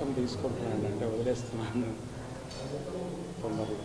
అవకాశం తీసుకుంటున్నాను అంటే వదిలేస్తున్నాను తొందరగా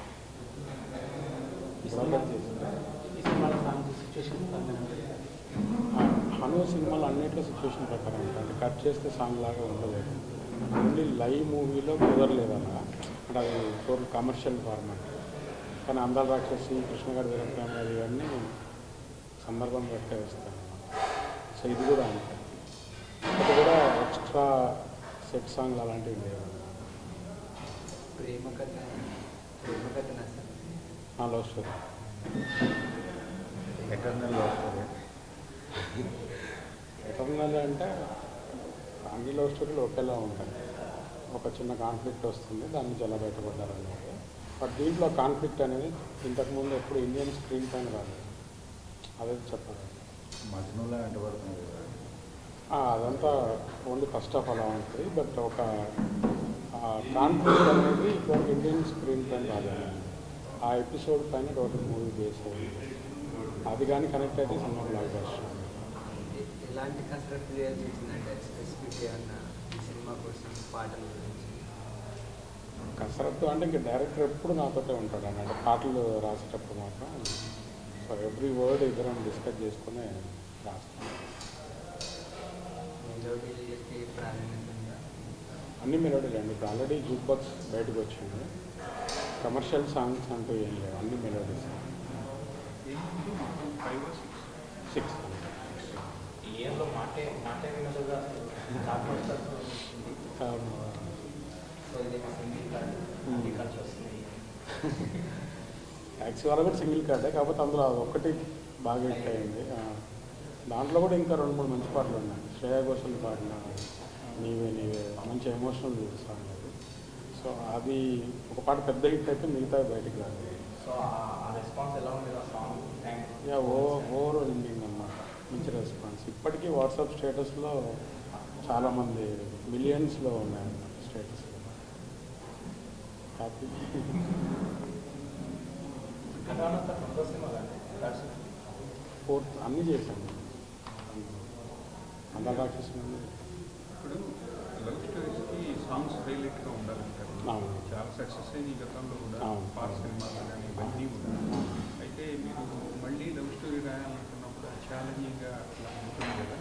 ఇప్పుడు ఈ సినిమాలో సాంగ్ సిచ్యువేషన్ ఆ, హను సినిమాలు అన్నిట్లో సిచ్యువేషన్ ప్రకారం ఉంటాయి అంటే కట్ చేస్తే సాంగ్ లాగా ఉండదు ఓన్లీ లైవ్ మూవీలో కుదరలేదు అలా అంటే అది టోటల్ కమర్షియల్ ఫార్మాట్ కానీ అందాల రాక్షసి కృష్ణగారి వీరప్రేమ గారి ఇవన్నీ సందర్భం బట్టే వస్తాయి సో ఇది కూడా అంతే అది కూడా ఎక్స్ట్రా సెట్ సాంగ్లు అలాంటివి లేవు ప్రేమ కథ ప్రేమ కథనా సార్ నా లవ్ స్టోరీ ఎటర్నల్లో వస్తుంది ఎటర్నల్ అంటే అన్ని లవ్ స్టోరీలు ఒకేలా ఉంటాయి ఒక చిన్న కాన్ఫ్లిక్ట్ వస్తుంది దాని నుంచి ఎలా బయటపడ్డారు అనేది బట్ దీంట్లో కాన్ఫ్లిక్ట్ అనేది ఇంతకుముందు ఎప్పుడు ఇండియన్ స్క్రీన్ పైన రాలేదు అదే చెప్పాలి మధ్యలో వెంటబడుతుంది కదా ఆ, అదంతా ఓన్లీ ఫస్ట్ ఆఫ్ అలా ఉంటుంది బట్ ఒక కాన్ఫ్లిక్ట్ అనేది ఇప్పుడు ఇండియన్ స్క్రీన్ పైన రాలేదు ఆ ఎపిసోడ్ పైన టోటల్ మూవీ బేస్ అయింది అది కానీ కనెక్ట్ అయితే సినిమా బ్లాక్ బస్టర్ ఎ- ఎలాంటి కసరత్తు చేయాల్సి వచ్చిందంటే స్పెసిఫిక్ ఏమన్నా ఈ సినిమా కోసం పాటల గురించి కసరత్తు అంటే ఇంకా డైరెక్టర్ ఎప్పుడు నాతోటే ఉంటాడు అని అంటే పాటలు రాసేటప్పుడు మాత్రం సో ఎవ్రీ వర్డ్ ఇద్దరం డిస్కస్ చేసుకుని రాస్తాం మెలోడీలకి ప్రాధాన్యత ఉందా అన్ని మెలోడీలు అండి ఇప్పుడు ఆల్రెడీ జూక్ బాక్స్ బయటకు వచ్చింది కమర్షియల్ సాంగ్స్ అంటూ ఏం లేవు అన్ని మెలోడీస్ సిక్స్ ఇయర్లో మాటే మాటే వినదుగా కాకపోతే సో ఇది సింగిల్ కార్డ్ అన్ని కలిసి వస్తుంది ట్యాక్సీ వాళ్ళ కూడా సింగిల్ కార్డే కాకపోతే అందులో అది ఒక్కటి బాగా హిట్ అయింది ఆ, దాంట్లో కూడా ఇంకా రెండు మూడు మంచి పాటలు ఉన్నాయి శ్రేయా ఘోషల్ పాడిన నీవే నీవే మంచి ఎమోషనల్ సాంగ్ అది సో అది ఒక పాట పెద్ద హిట్ అయితే మిగతా బయటికి రాదు సో ఆ రెస్పాన్స్ ఎలా ఉంది ఆ సాంగ్ థ్యాంక్ యా ఓ ఓవర్ ఎండింగ్ అన్నమాట మంచి రెస్పాన్స్ ఇప్పటికీ వాట్సాప్ స్టేటస్లో చాలామంది మిలియన్స్లో ఉన్నాయి స్టేటస్ హ్యాపీ కథానంతా కొంత సినిమా కానీ ఫోర్త్ అన్నీ చేశాను అందరు రాక్షసు ఇప్పుడు లవ్ స్టోరీస్కి సాంగ్స్ హైలైట్గా ఉండాలంటారు అవును. చాలా సక్సెస్ అయిన గతంలో కూడా అవును. పాత సినిమాలు కానీ ఇవన్నీ కూడా అయితే మీరు మళ్ళీ లవ్ స్టోరీ రాయాలనుకున్నప్పుడు ఛాలెంజింగ్గా అట్లా ఉంటుంది కదా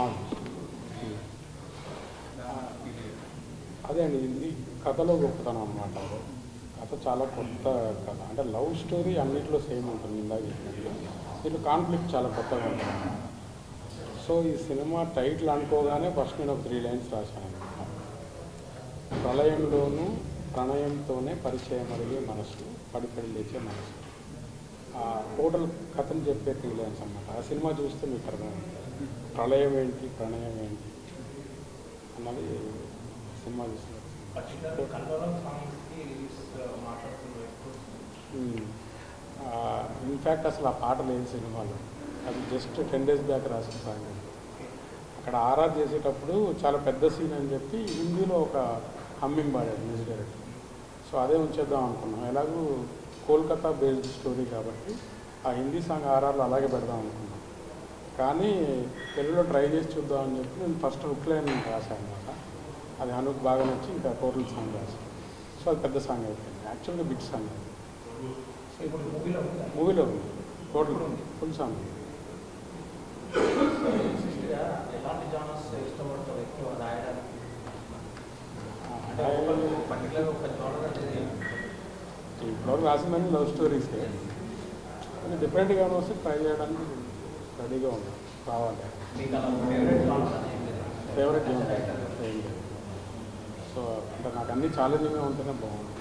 దానికి ఇది అదే అండి ఇది కథలో గొప్పతనం అనమాట కథ చాలా కొత్త కథ అంటే లవ్ స్టోరీ అన్నిట్లో సేమ్ ఉంటుంది ఇందాక చెప్పినట్లు దీంట్లో కాన్ఫ్లిక్ట్ చాలా కొత్తగా ఉంటుంది సో ఈ సినిమా టైటిల్ అనుకోగానే ఫస్ట్ నేను ఒక త్రీ లైన్స్ రాశాను అనమాట ప్రళయంలోనూ ప్రణయంతోనే పరిచయం అడిగే మనసు పడిపడి లేచే మనసు ఆ టోటల్ కథను చెప్పే త్రీ లైన్స్ అనమాట ఆ సినిమా చూస్తే మీకు అర్థమవుతుంది ప్రళయం ఏంటి ప్రణయం ఏంటి అన్నది సినిమా చూస్తే పర్టికులర్ కంట్రోల్ సాంగ్స్కి రిలీజ్ మాట్లాడుతున్నారు ఎక్కువ ఇన్ఫ్యాక్ట్ అసలు ఆ పాట లేదు సినిమాలో అది జస్ట్ టెన్ డేస్ బ్యాక్ రాసిన సాంగ్ అది. అక్కడ ఆర్ఆర్ చేసేటప్పుడు చాలా పెద్ద సీన్ అని చెప్పి హిందీలో ఒక హమ్మింగ్ పాడాడు మ్యూజిక్ డైరెక్టర్ సో అదే ఉంచేద్దాం అనుకున్నాం ఎలాగూ కోల్కతా బేస్డ్ స్టోరీ కాబట్టి ఆ హిందీ సాంగ్ ఆర్ఆర్లో అలాగే పెడదాం అనుకున్నాం కానీ తెలుగులో ట్రై చేసి చూద్దాం అని చెప్పి నేను ఫస్ట్ రుక్ లైన్ రాశాను అనమాట అది అనుకు బాగా నచ్చి ఇంకా టోటల్ సాంగ్ రాశాను సో అది పెద్ద సాంగ్ అయిపోయింది యాక్చువల్గా బిగ్ సాంగ్ అది సో ఇప్పుడు మూవీలో ఉందా మూవీలో ఉంది టోటల్ ఫుల్ సాంగ్ సృష్టిగా ఎలాంటి జానర్స్ ఇష్టపడతారు ఎక్కువ రాయడానికి అంటే ఒకళ్ళు పర్టికులర్ ఒక జానర్ అనేది ఇప్పుడు రాసిందని లవ్ స్టోరీస్ కానీ డిఫరెంట్గా వస్తే ట్రై చేయడానికి రెడీగా ఉంది రావాలి మీకు అలా ఫేవరెట్ జానర్ అనేది లేదు ఫేవరెట్ ఏం లేదు ఏం లేదు సో అంటే నాకు అన్ని ఛాలెంజింగ్గా ఉంటేనే బాగుంది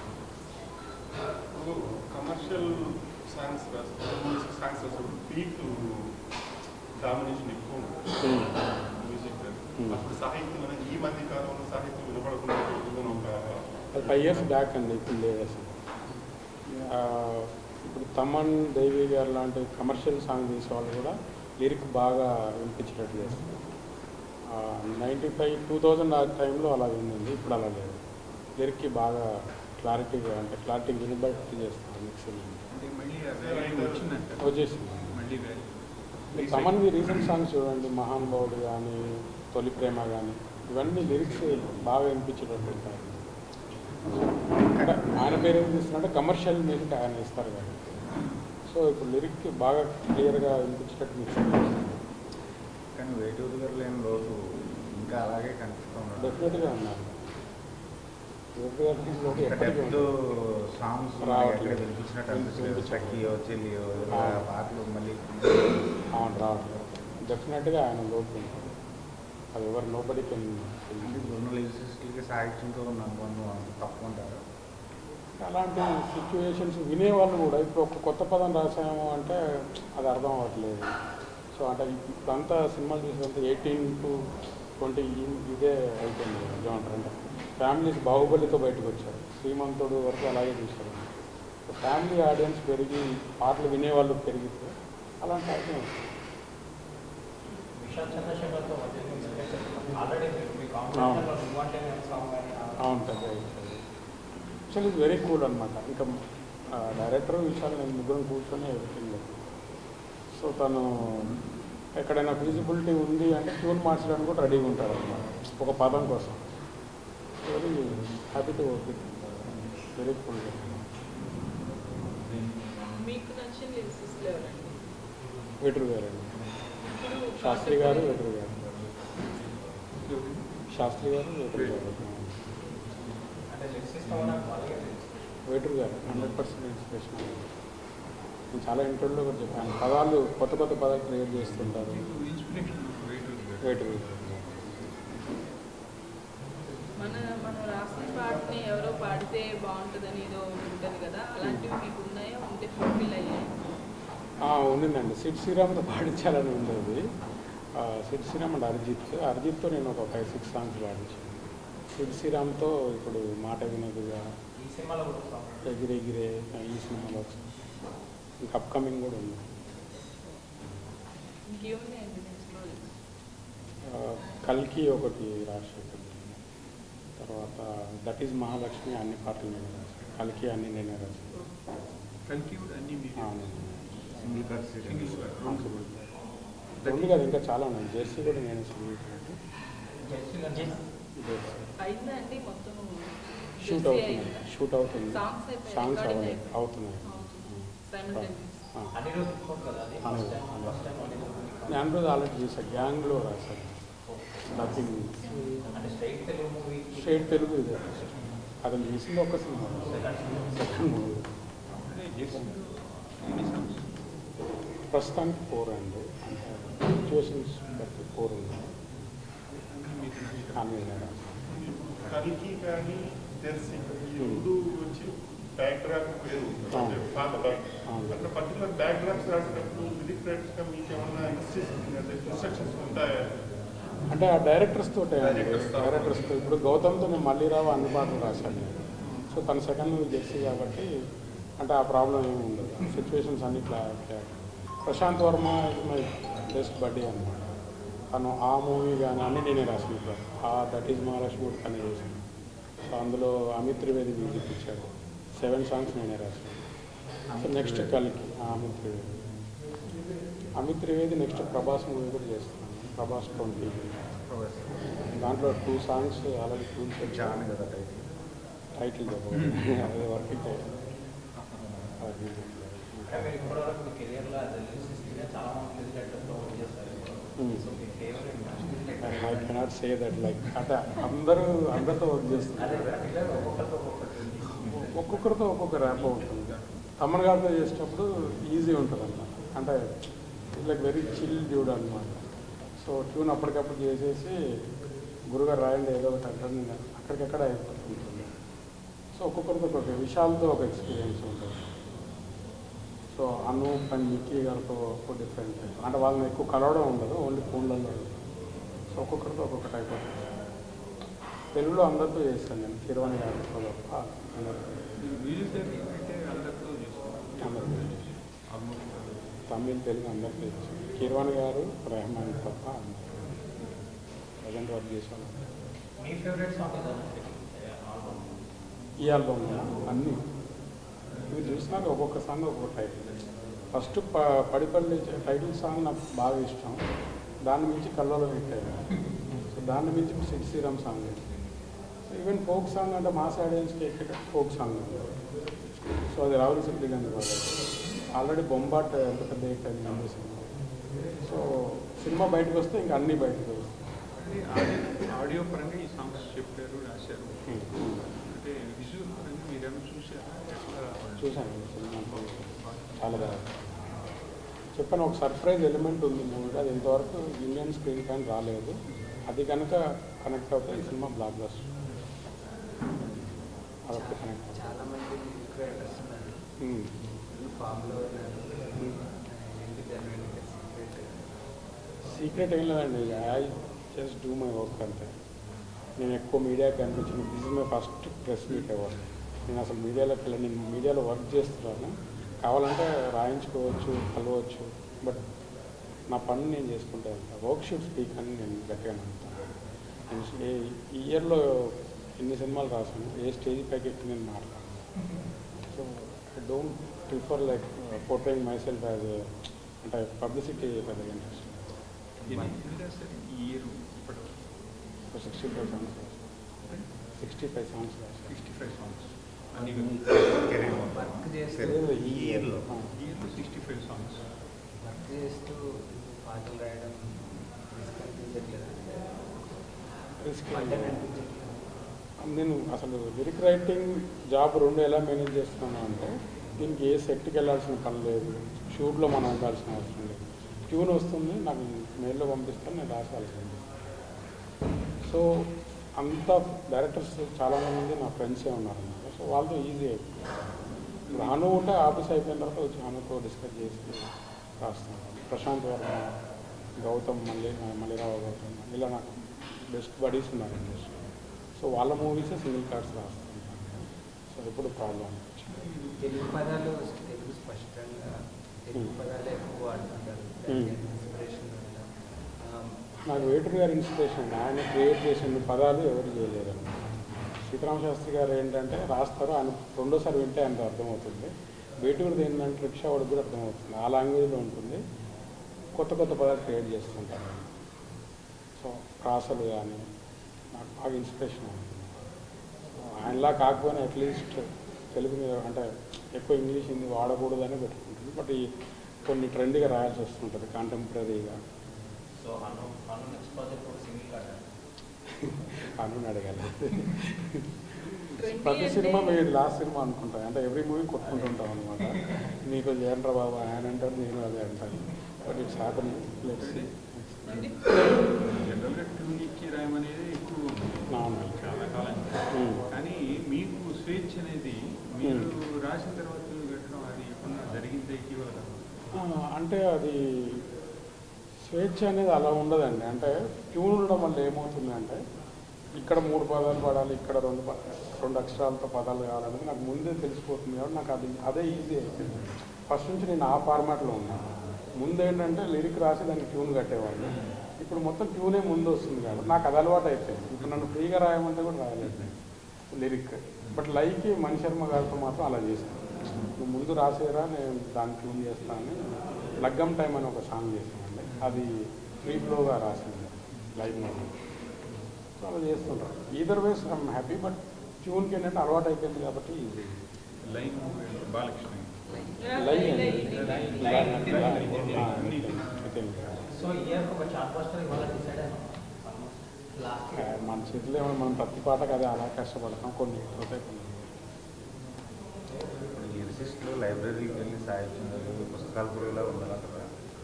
కమర్షియల్ సాంగ్స్ మ్యూజిక్ సాంగ్స్ అసలు పీక్ డామినేషన్ ఎక్కువ ఉంటుంది మ్యూజిక్ Hmm. అప్పుడు సాహిత్యం అనేది ఈ మధ్య కాలంలో సాహిత్యం వినపడకుండా పోతుందని ఒక అది ఫైవ్ ఇయర్స్ బ్యాక్ అండి ఇప్పుడు లేదు అసలు ఆ, ఇప్పుడు తమన్ దేవి గారు లాంటి కమర్షియల్ సాంగ్ తీసే వాళ్ళు కూడా లిరిక్ బాగా వినిపించేటట్టు చేస్తారు నైంటీ ఫైవ్ టూ థౌజండ్ ఆ టైంలో అలా వినింది ఇప్పుడు అలా లేదు లిరిక్కి బాగా క్లారిటీగా అంటే క్లారిటీ వినబట్టి చేస్తారు మిక్సింగ్ అంటే మళ్ళీ ఆ వాల్యూ వచ్చిందంట వచ్చేసింది మళ్ళీ వాల్యూ తమన్వి రీసెంట్ సాంగ్స్ చూడండి మహానుభావుడు కానీ తొలి ప్రేమ కానీ ఇవన్నీ లిరిక్స్ బాగా వినిపించేటట్టు ఉంటాయి అంటే ఆయన పేరు ఏం చేస్తున్నారంటే కమర్షియల్ మ్యూజిక్ ఆయన ఇస్తారు కానీ సో ఇప్పుడు లిరిక్ బాగా క్లియర్గా వినిపించేటట్టు మిక్స్ కానీ వేటూరు గారు లేని రోజు ఇంకా అలాగే కనిపిస్తున్నాడు డెఫినెట్గా ఉన్నారు డెఫినెట్గా లోటు ఎప్పటికీ డెప్త్ ఉంటుంది. సాంగ్స్ రావట్లేదు. ఎక్కడ వినిపించినట్టు అనిపించలేదు చక్కియో చెల్లియో ఇలా ఆ. పాటలు మళ్ళీ అవును రావట్లేదు డెఫినెట్గా ఆయన లోటు ఉంటుంది అది ఎవరు నోబడి కెన్ రెండు లిరిసిస్టులకి సాహిత్యంతో ఉన్న అనుబంధం అంత తక్కువ ఉంటారు అలాంటి సిచ్యువేషన్స్ వినేవాళ్ళు కూడా ఇప్పుడు ఒక కొత్త పదం రాసాము అంటే అది అర్థం అవ్వట్లేదు సో అంటే ఇప్పుడంతా సినిమాలు చూసేంత ఎయిటీన్ టు ట్వంటీ ఇదే అయిపోయింది ఏమంటారు అంటే ఫ్యామిలీస్ బాహుబలితో బయటకు వచ్చారు శ్రీమంతుడు వరకు అలాగే చూశారు సో ఫ్యామిలీ ఆడియన్స్ పెరిగి పాటలు వినేవాళ్ళు పెరిగితే అలాంటి ఐటమ్ విశాల్ చంద్రశేఖర్తో ఆల్రెడీ మీ కాంపిటీషన్లో నువ్వంటే నేను సాంగ్ కానీ అవును పెద్ద యాక్చువల్లీ ఇది వెరీ కూల్ అనమాట ఇంకా డైరెక్టర్ విషయాలు నేను ముగ్గురం కూర్చొని ఎవ్రీథింగ్ సో తను ఎక్కడైనా ఫీజిబిలిటీ ఉంది అంటే ట్యూన్ మార్చడానికి కూడా రెడీగా ఉంటారు అనమాట ఒక పదం కోసం very happy to work with very cool మీకు నచ్చిన లిరిసిస్ట్లు ఎవరండి వెటరు గారండి ఇప్పుడు శాస్త్రి గారు వెటరు గారు శాస్త్రి గారు వెటరు గారు అంటే లిరిక్స్ ఇస్తామని నాకు వాళ్ళకే తెలుసు వెయిటర్ గారు హండ్రెడ్ పర్సెంట్ ఇన్స్పిరేషన్ నేను చాలా ఇంటర్వ్యూలో కూడా చెప్పాను పదాలు కొత్త కొత్త పదాలు క్రియేట్ చేస్తుంటారు ఇన్స్పిరేషన్ వేటూరు గారు వెయిటర్ మన మనం రాసిన పాటని ఎవరో పాడితే బాగుంటుందని ఏదో ఉంటుంది కదా అలాంటివి మీకు ఉన్నాయా ఉంటే ఫుల్ఫిల్ అయ్యాయి ఉండిందండి సిడ్ శ్రీరామ్తో పాడించాలని ఉండేది ఆ, సిడ్ శ్రీరామ్ అండ్ అరిజిత్ అరిజిత్తో నేను ఒక ఫైవ్ సిక్స్ సాంగ్స్ పాడించాను సిడ్ శ్రీరామ్తో ఇప్పుడు మాట వినదుగా ఈ సినిమాలో కూడా సాంగ్ ఎగిరే ఎగిరే ఈ సినిమాలో ఇంకా అప్కమింగ్ కూడా ఉంది ఇంకేమున్నాయండి నెక్స్ట్ రోజు ఆ, కల్కి ఒకటి రాజశేఖర్ తర్వాత దట్ ఈజ్ మహాలక్ష్మి అన్ని పాటలు నేను రాశాను కల్కి అన్ని నేనే రాశాను కలికి కూడా అన్ని మీరు ఆ, నేనే. Single cut single cut Possible. ఉంది కదా ఇంకా చాలా ఉన్నాయి జెర్సీ కూడా నేను సింగిల్ జెర్సీ అయిందా అండి మొత్తం షూట్ జెర్సీ అవుతుంది అయిందా? షూట్ అవుతుంది సాంగ్స్ అయిపోయాయి, సాంగ్స్ recording అవ్వలేదు అయిపోయింది. అవుతున్నాయి అవుతుంది. Simultaneous. ఆ. అన్ని రోజు రిపోర్ట్ కదా అది ఫస్ట్ టైం ఫస్ట్ టైం అన్ని నేను అనురోజు ఆల్రెడీ చేశాను గ్యాంగ్లో రాశాను డబ్బింగ్ అంటే straight Telugu movie straight Telugu ఇదే అతను చేసింది ఒక్క సినిమా సెకండ్ మూవీ అంటే జెర్సీ ఎన్ని songs? ప్రస్తుతానికి ఫోర్ అండి అంటే సిచ్యువేషన్స్ బట్టి ఫోర్ ఉంది అన్ని మీకు నచ్చిన అన్నీ నేను రాశాను. కలికి కానీ తెలిసి ఈ రెండు వచ్చి బ్యాక్ డ్రాప్ వేరు అంటే పాత బ్యాక్ అవును. అట్లా పర్టికులర్ బ్యాక్ డ్రాప్స్ రాసేటప్పుడు లిరిక్ రైట్స్ గా మీకు ఏమన్నా ఇన్స్ట్రక్షన్స్ ఉంటాయా అంటే ఆ డైరెక్టర్స్ తోటే అండి Directors తో. డైరెక్టర్స్ తో ఇప్పుడు గౌతమ్తో నేను మళ్ళీ రావు అన్ని పాటలు రాశాను నేను సో తన సెకండ్ మూవీ జెర్సీ కాబట్టి అంటే ఆ ప్రాబ్లం ఏమి ఉండదు సిచ్యువేషన్స్ అన్ని క్లా క్లా- Prashanth Varma is my best buddy అనమాట తను ఆ మూవీ కానీ అన్ని నేనే రాసిన ఇప్పుడు ఆ దట్ ఈజ్ మహాలక్ష్మి కూడా తనే చేశాను సో అందులో అమిత్ త్రివేది మ్యూజిక్ ఇచ్చాడు సెవెన్ సాంగ్స్ నేనే రాశాను సో నెక్స్ట్ కలికి ఆ, అమిత్ త్రివేది అమిత్ త్రివేది నెక్స్ట్ ప్రభాస్ మూవీ కూడా చేస్తున్నాను ప్రభాస్ ట్వంటీ దాంట్లో టూ సాంగ్స్ ఆల్రెడీ టూల్స్ చాలా కదా టైటిల్ టైటిల్ చెప్పండి అదే వర్కింగ్ టైటిల్ అంటే మీరు ఇప్పటివరకు మీ కెరియర్లో అది లిరిసిస్ట్గా చాలా మంది మ్యూజిక్ డైరెక్టర్తో వర్క్ చేస్తారు Hmm. సో మీ favourite I cannot say that like అంటే అందరూ అందరితో వర్క్ అదే చేస్తున్నారు పర్టికులర్ ఒక్కొక్కరితో ఒక్కొక్కటి ఒక్కొక్కరితో ఒక్కొక్క ర్యాప్ ఉంటుంది తమ్మన్ గారితో చేసేటప్పుడు ఈజీ ఉంటుంది అన్నమాట అంటే లైక్ వెరీ చిల్ డ్యూడ్ అనమాట సో ట్యూన్ అప్పటికప్పుడు చేసేసి గురుగారు రాయండి ఏదో ఒకటి అంటారు నేను అక్కడికక్కడ అయిపోతుంటుంది సో ఒక్కొక్కరితో ఒక్కొక్క విషయాలతో ఒక ఎక్స్పీరియన్స్ ఉంటుంది సో అనూప్ అండ్ మిక్కీ గారితో ఒక డిఫరెంట్ అంటే వాళ్ళని ఎక్కువ కలవడం ఉండదు ఓన్లీ ఫోన్లలో సో ఒక్కొక్కరితో ఒక్కొక్క టైప్ ఆఫ్ తెలుగులో అందరితో చేస్తాను నేను కిరవాణి గారితో తప్ప అందరితో మ్యూజిక్ డైరెక్టర్ అంటే అందరితో చేస్తాం అందరితో ఆల్మోస్ట్ తమిళ్ తెలుగు అందరితో చేస్తాను కిరవాణి గారు రెహమాన్ తప్ప అందరూ ప్రజెంట్ వర్క్ చేసాను మీ ఫేవరెట్ సాంగ్ ఏదంటే ఆల్బమ్ ఈ ఆల్బమ్ అన్నీ ఇవి చూసినాక ఒక్కొక్క సాంగ్ ఒక్కొక్క టైటిల్ ఫస్ట్ ప పడిపల్లి టైటిల్ సాంగ్ నాకు బాగా ఇష్టం దాని మించి కళ్ళలో పెట్టాను సో దాన్ని మించి ఇప్పుడు Sid Sriram song so even folk song అంటే మాస్ ఆడియన్స్కి ఎక్కడ ఫోక్ సాంగ్ సో అది రావుల సిద్ధిగంధ ఆల్రెడీ బొంబాట్ ఎంత పెద్ద హిట్ అయింది హిందీ సినిమా సో సినిమా బయటకు వస్తే ఇంకా అన్నీ బయటకు వస్తాయి అది ఆడియో ఆడియో పరంగా ఈ సాంగ్స్ చెప్పారు రాశారు అంటే విజువల్ పరంగా మీరేమైనా చూసారా ఎట్లా చూశాను ఈ సినిమా చాలా బాగా చెప్పాను ఒక సర్ప్రైజ్ ఎలిమెంట్ ఉంది మూవీలో అది ఇంతవరకు ఇండియన్ స్క్రీన్ పైన రాలేదు అది కనుక కనెక్ట్ అవుతే ఈ సినిమా బ్లాక్ బస్టర్ అదొక కనెక్ట్ అవుతుంది చాలా మంది క్రియేటర్స్ ఉన్నారు ఉమ్. ఫామ్లో ఉన్నారు ఏంటి దాని వెనుక సీక్రెట్ సీక్రెట్ ఏం లేదండి I just do my work అంతే నేను ఎక్కువ మీడియాకి కనిపించిన this is my first press meet ever నేను అసలు మీడియాలోకి వెళ్ళి నేను మీడియాలో వర్క్ చేస్తున్నాను కావాలంటే రాయించుకోవచ్చు కలవచ్చు బట్ నా పని నేను చేసుకుంటే వెళ్తా వర్క్ షుడ్ స్పీక్ అని నేను గట్టిగా నమ్ముతాను నేను ఏ ఈ ఇయర్లో ఎన్ని సినిమాలు రాశాను ఏ స్టేజ్ పైకి ఎక్కి నేను మాట్లాడాను so I don't prefer like portraying myself as అంటే పబ్లిసిటీ పెద్ద ఇంట్రెస్ట్ ఎన్ని ఎన్ని రాశారు ఈ ఇయర్ ఇప్పటి sixty five songs sixty five songs sixty five songs అన్ని కెరీర్ వర్క్ చేస్తూ ఈ ఇయర్లో ఈ ఇయర్లో సిక్స్టీ ఫైవ్ సాంగ్స్ వర్క్ చేస్తూ పాటలు రాయడం రిస్క్ అనిపించట్లేదు పంటలు అనిపించట్లేదు నేను అసలు లిరిక్ రైటింగ్ జాబ్ రెండు ఎలా మేనేజ్ చేస్తున్నాను అంటే దీనికి ఏ సెట్కి వెళ్ళాల్సిన పని లేదు షూట్లో మనం ఉండాల్సిన అవసరం లేదు ట్యూన్ వస్తుంది నాకు మెయిల్లో పంపిస్తాను నేను రాసాల్సింది సో అంత డైరెక్టర్స్ చాలామంది నా ఫ్రెండ్సే ఉన్నారు అన్నమాట సో వాళ్ళతో ఈజీ అయిపోయింది ఇప్పుడు హను ఉంటే ఆఫీస్ అయిపోయిన తర్వాత వచ్చి హనుతో డిస్కస్ చేసి రాస్తాను ప్రశాంత్ వర్మ గౌతమ్ మళ్ళీ మల్లిరావు గౌతమ్ ఇలా నాకు బెస్ట్ బడీస్ ఉన్నారు ఇండస్ట్రీ సో వాళ్ళ మూవీసే సింగిల్ కార్డ్స్ రాస్తుంటాను సో ఎప్పుడు ప్రాబ్లం తెలుగు పదాలు తెలుగు స్పష్టంగా తెలుగు పదాలు ఎక్కువ వాడుతుంటారు Hmm. ఇన్స్పిరేషన్ నాకు వేటూరు గారి ఇన్స్పిరేషన్ ఆయన క్రియేట్ చేసిన పదాలు ఎవరు చేయలేరు సీతారామ శాస్త్రి గారు ఏంటంటే రాస్తారు ఆయన రెండోసారి వింటే ఆయనకు అర్థమవుతుంది వేటూరుది ఏంటంటే రిక్షా వాడికి కూడా అర్థమవుతుంది ఆ లాంగ్వేజ్లో ఉంటుంది కొత్త కొత్త పదాలు క్రియేట్ చేస్తుంటారు ఆయన. సో ప్రాసలు కానీ నాకు బాగా ఇన్స్పిరేషన్ అవుతుంది సో ఆయనలా కాకపోయినా అట్లీస్ట్ తెలుగు మీద అంటే ఎక్కువ ఇంగ్లీష్ హిందీ వాడకూడదని పెట్టుకుంటుంది బట్ ఈ కొన్ని ట్రెండ్గా రాయాల్సి వస్తుంటుంది కాంటెంపరీగా so Hanu Hanu next project ఒక సింగిల్ కార్డ్ అని అడగాలి Trendy ప్రతి అంటే- సినిమా మీరు లాస్ట్ సినిమా అనుకుంటాం అంటే ఎవ్రీ మూవీ కొట్టుకుంటుంటాం అనమాట నీకు జయండ్ర బాబు ఆయన అంటారు నేను అదే అంటాను బట్ ఇట్స్ హ్యాపన్ లెట్స్ ఏంటి? జనరల్గా ట్యూన్ ఇచ్చి రాయమనేది ఎక్కువ ఉంది. నార్మల్ చాలా కాలం కానీ మీకు స్వేచ్ఛ అనేది మీరు రాసిన తర్వాత పెట్టడం అది ఎప్పుడన్నా జరిగిందే ఇటీవల అంటే అది స్వేచ్ఛ అనేది అలా ఉండదండి అంటే ట్యూన్ ఉండడం వల్ల ఏమవుతుంది అంటే ఇక్కడ మూడు పదాలు పడాలి ఇక్కడ రెండు ప- రెండు అక్షరాలతో పదాలు కావాలనేది నాకు ముందే తెలిసిపోతుంది కాబట్టి నాకు అది అదే ఈజీ అయిపోయింది ఫస్ట్ నుంచి నేను ఆ ఫార్మాట్లో ఉన్నాను ముందు ఏంటంటే లిరిక్ రాసి దానికి ట్యూన్ కట్టేవాళ్ళు ఇప్పుడు మొత్తం ట్యూనే ముందు వస్తుంది కాబట్టి నాకు అది అలవాటు అయిపోయింది ఇప్పుడు నన్ను ఫ్రీగా రాయమంటే కూడా రాయలేదు లిరిక్ బట్ లైకి మణి శర్మ గారితో మాత్రం అలా చేశాను నువ్వు ముందు రాసేరా నేను దాన్ని ట్యూన్ చేస్తాను లగ్గం టైం అని ఒక సాంగ్ చేశానండి అది ఫ్రీ ఫ్లోగా రాసింది లైవ్ మీద సో అలా చేస్తుంటారు either ways I'm happy but ట్యూన్కి ఏంటంటే అలవాటు అయిపోయింది కాబట్టి easy line Balakrishna live so year ఒక చార్ట్ పోస్టర్ ఇవాళ డిసైడ్ అయ్యాం లాస్ట్ మన చేతిలో ఏమో మనం ప్రతి పాటకు అదే అలా కష్టపడతాం కొన్ని పోతాయి కొన్ని ఇప్పుడు లిరిసిస్టులు లైబ్రరీకి వెళ్ళి సాహిత్యం చదివి పుస్తకాల పురుగులా ఉండాలంటారా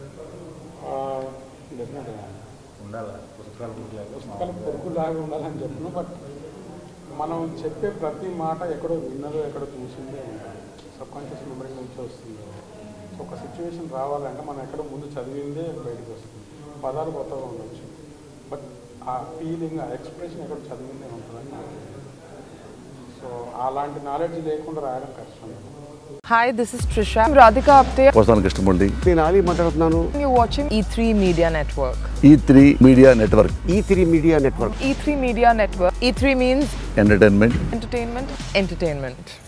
డెఫినెట్గా ఉండాలా పుస్తకాల పురుగులాగా పుస్తకాలు పొరుగులాగా ఉండాలని చెప్పిన బట్ మనం చెప్పే ప్రతి మాట ఎక్కడో విన్నదో ఎక్కడో చూసిందే ఉంటుంది సబ్ కాన్షియస్ మెమరీ నుంచి వస్తుంది సో ఒక సిచ్యువేషన్ రావాలంటే మనం ఎక్కడో ముందు చదివిందే బయటకు వస్తుంది పదాలు కొత్తగా ఉండొచ్చు బట్ ఆ ఫీలింగ్ ఆ ఎక్స్ప్రెషన్ ఎక్కడ చదివిందే ఉంటుందని నాకు సో అలాంటి నాలెడ్జ్ లేకుండా రాయడం కష్టం Hi, this is Trisha. I'm Radhika Apte. వస్తాను కృష్ణమూర్తి నేను ఆలీ మాట్లాడుతున్నాను You're watching E3 Media Network. E three media network E three media network E3 Media Network. E3 means entertainment entertainment, entertainment.